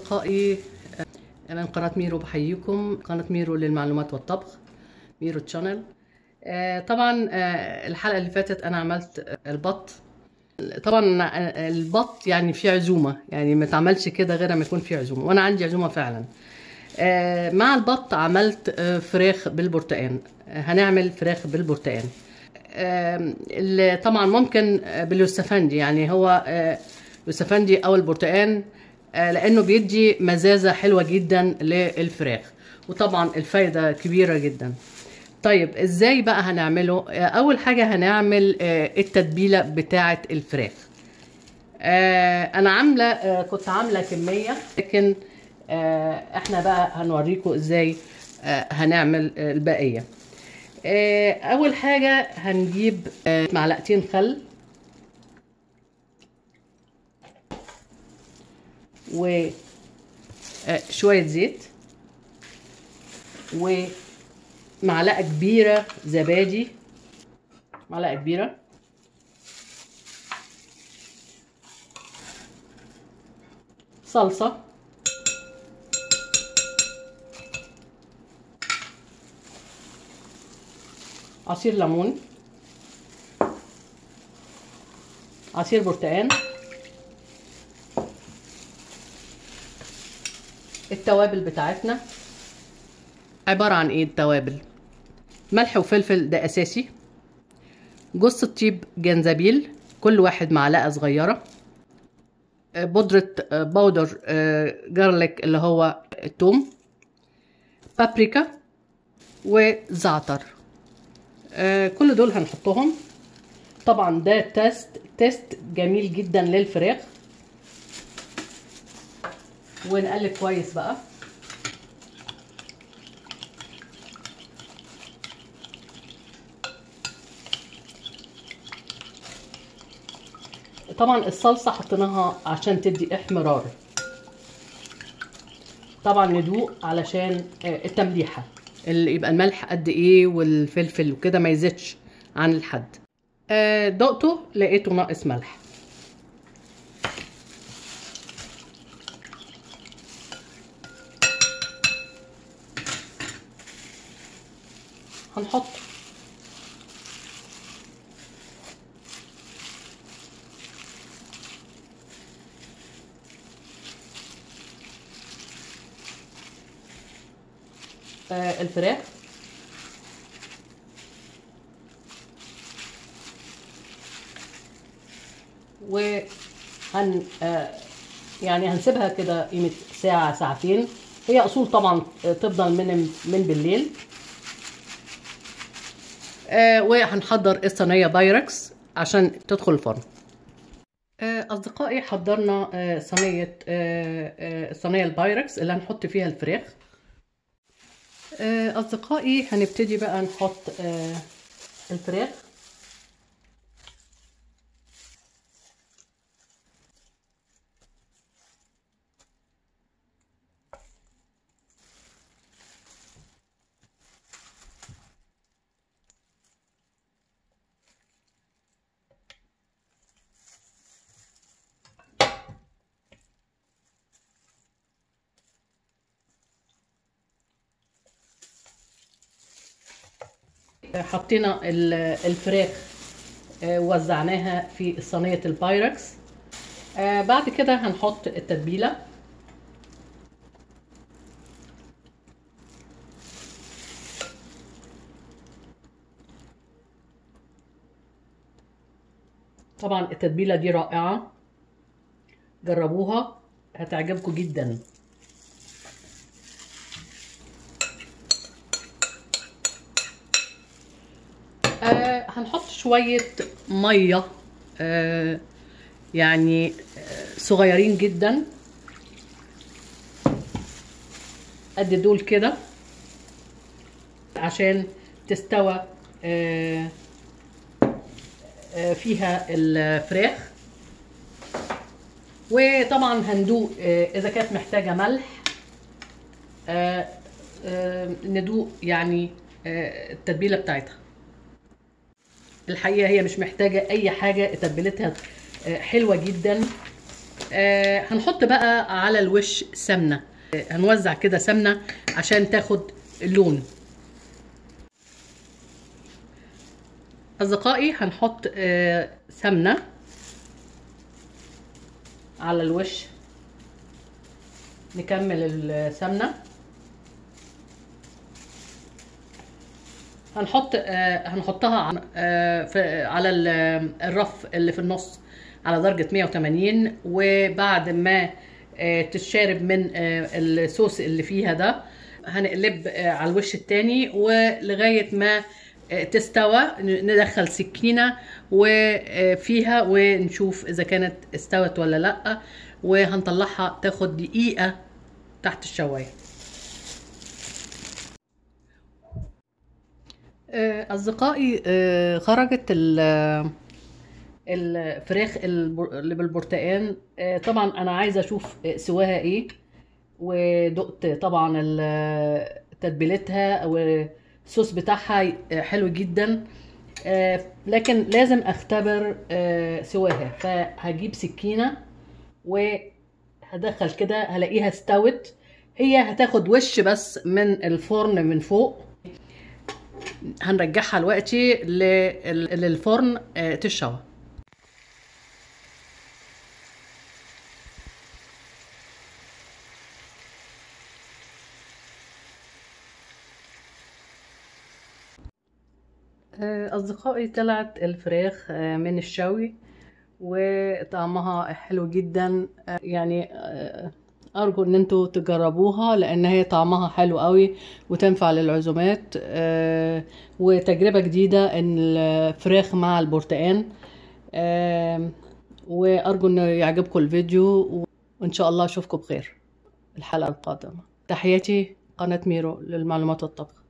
أصدقائي أنا من قناة ميرو بحييكم قناة ميرو للمعلومات والطبخ ميرو تشانل آه، طبعا آه، الحلقة اللي فاتت أنا عملت البط طبعا آه، البط يعني في عزومة يعني ما تعملش كده غير ما يكون في عزومة وأنا عندي عزومة فعلا آه، مع البط عملت آه، فراخ بالبرتقان آه، هنعمل فراخ بالبرتقان آم، اللي طبعا ممكن آه، باليوسفندي يعني هو آه، يوسفندي او البرتقان آه، لانه بيدي مزازه حلوه جدا للفراخ وطبعا الفايده كبيره جدا طيب ازاي بقى هنعمله آه، اول حاجه هنعمل آه، التتبيله بتاعه الفراخ آه، انا عامله آه، كنت عامله كميه لكن آه، احنا بقى هنوريكم ازاي آه، هنعمل آه، البقيه آه، اول حاجه هنجيب آه، معلقتين خل وشويه زيت ومعلقه كبيره زبادي معلقه كبيره صلصه عصير ليمون عصير برتقان التوابل بتاعتنا عبارة عن ايه التوابل ملح وفلفل ده اساسي جوز الطيب جنزبيل كل واحد معلقة صغيرة آه، بودرة آه، باودر آه، جارليك اللي هو التوم بابريكا وزعتر آه، كل دول هنحطهم طبعا ده تيست تيست جميل جدا للفراخ ونقلب كويس بقى طبعا الصلصة حطيناها عشان تدي احمرار طبعا ندوق علشان آه، التمليحة اللي يبقى الملح قد ايه والفلفل وكده ما يزيدش عن الحد آه، دقته لقيته ناقص ملح هنحط آه، الفراخ وهن آه، يعني هنسيبها كده قيمة ساعة ساعتين هي أصول طبعا آه، تفضل من من بالليل آه، وهنحضر الصينية بايركس عشان تدخل الفرن آه، أصدقائي حضرنا آه، صينية آه، آه، الصينية البايركس اللي هنحط فيها الفراخ آه، أصدقائي هنبتدي بقى نحط آه، الفراخ حطينا ال- الفراخ آه، وزعناها في صينية البايركس آه، بعد كده هنحط التتبيلة طبعا التتبيلة دي رائعة جربوها هتعجبكم جدا آه هنحط شوية مية آه يعني آه صغيرين جدا قد دول كده عشان تستوى آه آه فيها الفراخ وطبعا هندوق آه اذا كانت محتاجة ملح آه آه ندوق يعني آه التتبيلة بتاعتها الحقيقه هي مش محتاجه اي حاجه تتبيلتها آه، حلوه جدا آه هنحط بقى على الوش سمنه آه، هنوزع كده سمنه عشان تاخد اللون اصدقائي هنحط آه سمنه على الوش نكمل السمنه هنحط آه هنحطها آه في على ال- الرف اللي في النص على درجة 180 وبعد ما آه تتشارب من آه الصوص اللي فيها ده هنقلب آه على الوش التاني ولغاية ما آه تستوى ندخل سكينة وفيها ونشوف إذا كانت استوت ولا لأ وهنطلعها تاخد دقيقة تحت الشواية آه، أصدقائي آه، خرجت ال- الفراخ البر- اللي بالبرتقان آه، طبعا أنا عايزة أشوف آه، سواها إيه ودقت طبعا ال- تتبيلتها والصوص بتاعها آه، حلو جدا آه، لكن لازم أختبر آه، سواها فهجيب سكينة وهدخل كده هلاقيها استوت هي هتاخد وش بس من الفرن من فوق هنرجعها دلوقتي لل- للفرن آه، تشوى آه، أصدقائي طلعت الفراخ آه، من الشوي وطعمها حلو جدا آه، يعني آه، أرجو إن انتوا تجربوها لأن هي طعمها حلو قوي وتنفع للعزومات آه، وتجربة جديدة إن الفراخ مع البرتقان آه، وأرجو إنه يعجبكم الفيديو وإن شاء الله أشوفكم بخير الحلقة القادمة تحياتي قناة ميرو للمعلومات والطبخ